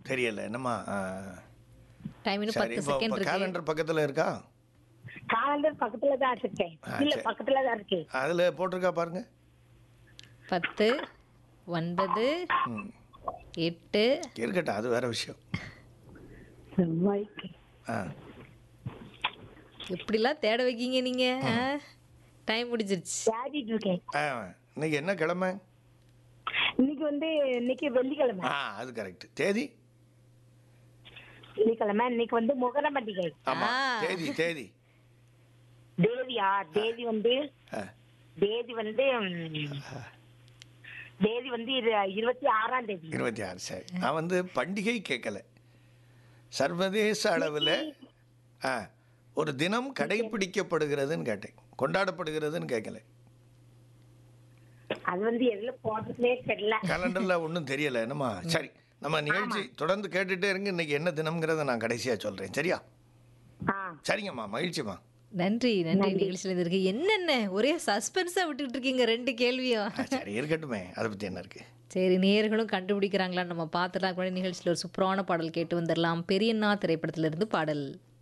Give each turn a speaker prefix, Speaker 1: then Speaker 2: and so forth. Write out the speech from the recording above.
Speaker 1: தெரியல என்னம்மா ஆ.
Speaker 2: டைம் இன்னும்
Speaker 1: சரி
Speaker 2: பத்து
Speaker 1: இப்போ
Speaker 2: செகண்ட் இருக்கு
Speaker 1: கேலண்டர் பக்கத்தில் இருக்கா
Speaker 3: காலண்டர் பக்கத்துல தான் இருக்கேன்
Speaker 1: ஆ,
Speaker 3: இல்ல
Speaker 1: சரி.
Speaker 3: பக்கத்துல தான் இருக்கு
Speaker 1: அதில் போட்டிருக்கா பாருங்க
Speaker 2: பத்து ஒன்பது
Speaker 1: ம்
Speaker 2: எட்டு
Speaker 1: இருக்கட்டும் அது வேற விஷயம்
Speaker 3: செவ்வாய்க்கு
Speaker 1: ஆ
Speaker 2: எப்படிலாம் தேட வைக்கீங்க நீங்க டைம் முடிஞ்சிருச்சு
Speaker 3: தேடிட்டு இருக்கேன்
Speaker 1: ஆ இன்னைக்கு என்ன கிழமை
Speaker 3: இன்னைக்கு வந்து இன்னைக்கு வெள்ளிக்கிழமை
Speaker 1: ஆ அது கரெக்ட் தேதி
Speaker 3: வெள்ளிக்கிழமை இன்னைக்கு வந்து முகர பண்டிகை
Speaker 1: ஆமா
Speaker 2: ஆ.
Speaker 1: தேதி தேதி
Speaker 3: தேதியா தேதி வந்து
Speaker 1: ஆ
Speaker 3: தேதி வந்து ம், தேதி வந்து இரு- இருபத்தி ஆறாம் தேதி
Speaker 1: இருபத்தி ஆறு சரி நான் வந்து பண்டிகை கேட்கல சர்வதேச அளவில் ஆ ஒரு தினம் கடைபிடிக்கப்படுகிறதுன்னு கேட்டேன் கொண்டாடப்படுகிறதுன்னு கேட்கல
Speaker 3: அது வந்து எதுல போடுறதுனே தெரியல
Speaker 1: கேலண்டரில் ஒன்றும் தெரியல என்னம்மா சரி நம்ம நிகழ்ச்சி தொடர்ந்து கேட்டுட்டே இருங்க இன்னைக்கு என்ன தினம்ங்கிறத நான் கடைசியாக சொல்கிறேன் சரியா
Speaker 3: ஆ
Speaker 1: சரிங்கம்மா மகிழ்ச்சிம்மா
Speaker 2: நன்றி நன்றி நிகழ்ச்சியில் இருக்கு என்னென்ன ஒரே சஸ்பென்ஸா விட்டுட்டு இருக்கீங்க ரெண்டு கேள்வியும்
Speaker 1: ஆ, சரி இருக்கட்டுமே அதை பற்றி என்ன இருக்குது
Speaker 2: சரி நேயர்களும் கண்டுபிடிக்கிறாங்களான்னு நம்ம பார்த்துலாம் கூட நிகழ்ச்சியில் ஒரு சூப்பரான பாடல் கேட்டு வந்துடலாம் பெரியண்ணா திரைப்படத்திலிருந்து பாடல்